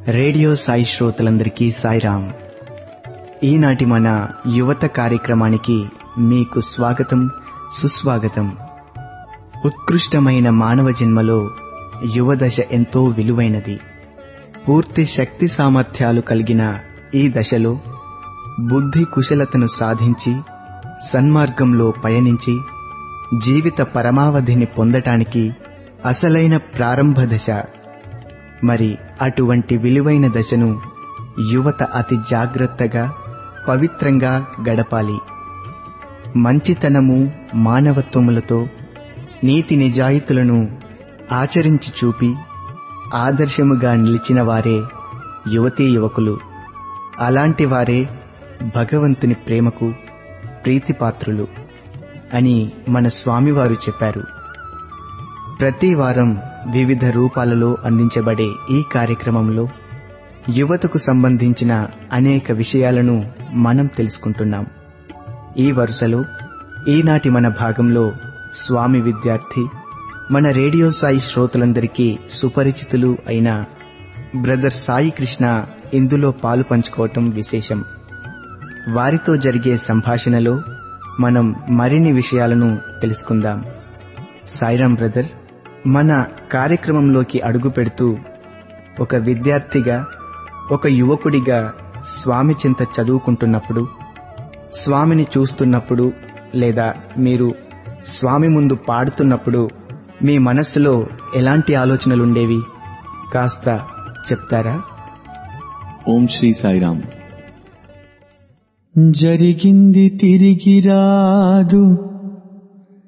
radio Sai శ్రోతలందరికీ సాయిరాం ఈనాటి మన యువత కార్యక్రమానికి మీకు స్వాగతం సుస్వాగతం ఉత్కృష్టమైన మానవ జన్మలో యువదశ ఎంతో విలువైనది పూర్తి శక్తి సామర్థ్యాలు కలిగిన ఈ దశలో బుద్ధి కుశలతను సాధించి సన్మార్గంలో పయనించి జీవిత పరమావధిని పొందటానికి అసలైన ప్రారంభ దశ మరి అటువంటి విలువైన దశను యువత అతి జాగ్రత్తగా పవిత్రంగా గడపాలి మంచితనము మానవత్వములతో నీతి నిజాయితీలను ఆచరించి చూపి ఆదర్శముగా నిలిచిన వారే యువతీ యువకులు అలాంటి వారే భగవంతుని ప్రేమకు ప్రీతిపాత్రులు అని మన స్వామివారు చెప్పారు ప్రతి వారం వివిధ రూపాలలో అందించబడే ఈ కార్యక్రమంలో యువతకు సంబంధించిన అనేక విషయాలను మనం తెలుసుకుంటున్నాం ఈ వరుసలో ఈనాటి మన భాగంలో స్వామి విద్యార్థి మన రేడియో సాయి శ్రోతలందరికీ సుపరిచితులు అయిన బ్రదర్ సాయి కృష్ణ ఇందులో పాలు పంచుకోవటం విశేషం వారితో జరిగే సంభాషణలో మనం మరిన్ని విషయాలను తెలుసుకుందాం సాయిరాం బ్రదర్ మన కార్యక్రమంలోకి అడుగు పెడుతూ ఒక విద్యార్థిగా ఒక యువకుడిగా స్వామి చింత చదువుకుంటున్నప్పుడు స్వామిని చూస్తున్నప్పుడు లేదా మీరు స్వామి ముందు పాడుతున్నప్పుడు మీ మనస్సులో ఎలాంటి ఆలోచనలుండేవి కాస్త చెప్తారా ఓం శ్రీ సాయిరామ్ జరిగింది తిరిగి రాదు